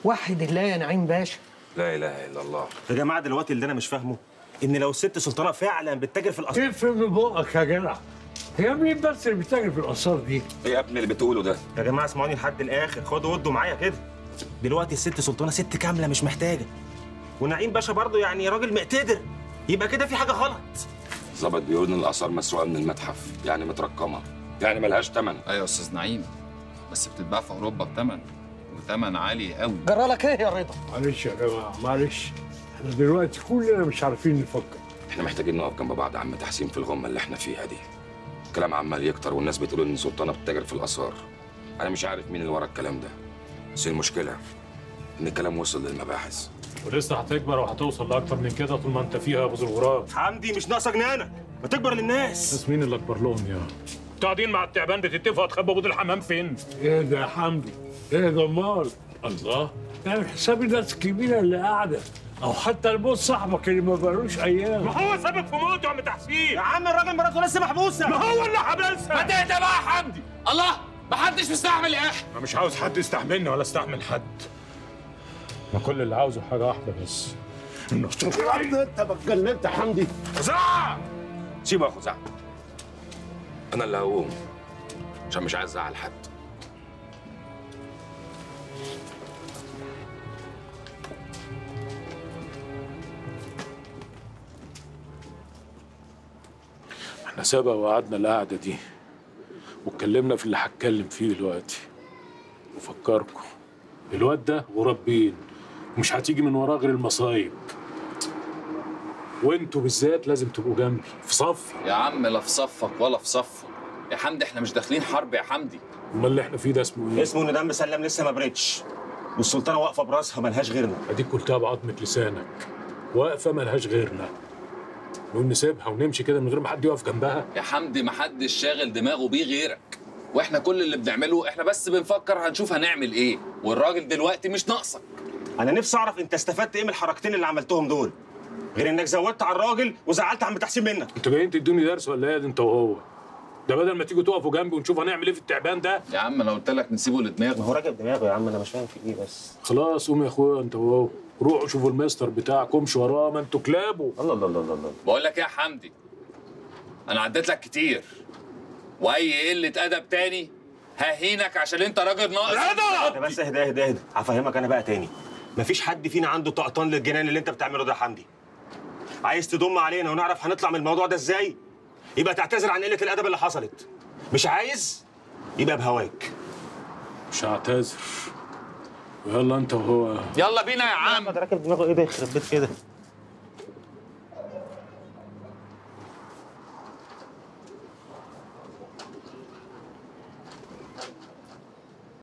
وحد الله يا نعيم باشا لا اله الا الله يا جماعه دلوقتي اللي انا مش فاهمه ان لو الست سلطانه فعلا بتتاجر في الاثار اقفل من بقك يا جدع هي مين بس اللي بتجري في الاثار دي؟ ايه يا ابني اللي بتقوله ده يا جماعه اسمعوني لحد الاخر خدوا ودوا معايا كده دلوقتي الست سلطانه ست كامله مش محتاجه ونعيم باشا برضه يعني راجل مقتدر يبقى كده في حاجه غلط ظبط بيقول ان الاثار مسروقه من المتحف يعني مترقمه يعني ملهاش ثمن ايوه يا استاذ نعيم بس بتتباع في اوروبا بثمن وثمن عالي قوي جرالك ايه يا رضا معلش يا جماعه معلش احنا دلوقتي كلنا مش عارفين نفكر احنا محتاجين نقف جنب بعض يا عم تحسين في الغمه اللي احنا فيها دي الكلام عمال يكتر والناس بتقول ان سلطانه بتتاجر في الاثار انا مش عارف مين اللي ورا الكلام ده بس المشكله ان الكلام وصل للمباحث ولسه هتكبر وهتوصل لاكتر من كده طول ما انت فيها يا ابو الغراب حمدي مش ناقصه جنانه ما تكبر للناس بس مين اللي اكبر لهم يا انتوا قاعدين مع التعبان بتتفقوا هتخبوا بود الحمام فين؟ ايه ده يا حمدي؟ ايه ده امال؟ الله يعني حساب الناس الكبيره اللي قاعده او حتى الموت صاحبك اللي ما بقالوش ايام ما هو سبب في موته يا عم تحسين يا عم الراجل مراته لسه محبوسه ما هو اللي حبسها ده بقى يا حمدي الله ما حدش مستحمل يا اخي انا مش عاوز حد يستحملني ولا استحمل حد انا كل اللي عاوزه حاجه واحده بس انه انت ما اتكلمت يا حمدي خزاع سيبه يا خزاع انا اللي هقوم عشان مش عايز ازعل حد احنا سبق وقعدنا القعده دي واتكلمنا في اللي هتكلم فيه دلوقتي وفكركم الواد ده غراب بين ومش هتيجي من وراه غير المصايب وانتوا بالذات لازم تبقوا جنبي في صفي يا عم لا في صفك ولا في صفك يا حمدي احنا مش داخلين حرب يا حمدي امال اللي احنا فيه ده اسمه ايه؟ اسمه ان دم سلم لسه ما بردش والسلطانه واقفه براسها ملهاش غيرنا اديك قلتها بعظمه لسانك واقفه ملهاش غيرنا نقول نسيبها ونمشي كده من غير ما حد يقف جنبها يا حمدي ما حدش شاغل دماغه بيه غيرك واحنا كل اللي بنعمله احنا بس بنفكر هنشوف هنعمل ايه والراجل دلوقتي مش ناقصك انا نفسي اعرف انت استفدت ايه من الحركتين اللي عملتهم دول غير انك زودت على الراجل وزعلت عم تحسين منك انتوا جايين تدوني درس ولا ايه ده انت وهو ده بدل ما تيجوا تقفوا جنبي ونشوف هنعمل ايه في التعبان ده يا عم انا قلت لك نسيبه لدماغه ما هو راجل دماغه يا عم انا مش فاهم في ايه بس خلاص قوم يا اخويا انت وهو روحوا شوفوا المستر بتاعكم امشوا وراه ما انتوا كلابه الله الله الله الله الله بقول لك ايه يا حمدي انا عديت لك كتير واي قله ادب تاني ههينك عشان انت راجل ناقص ده بس اهدى اهدى اهدى هفهمك انا بقى تاني مفيش حد فينا عنده طقطان للجنان اللي انت بتعمله ده يا حمدي عايز تضم علينا ونعرف هنطلع من الموضوع ده ازاي يبقى تعتذر عن قله الادب اللي حصلت مش عايز يبقى بهواك مش هعتذر يلا انت وهو يلا بينا يا عم ده راكب دماغه ايه ده يخرب بيت كده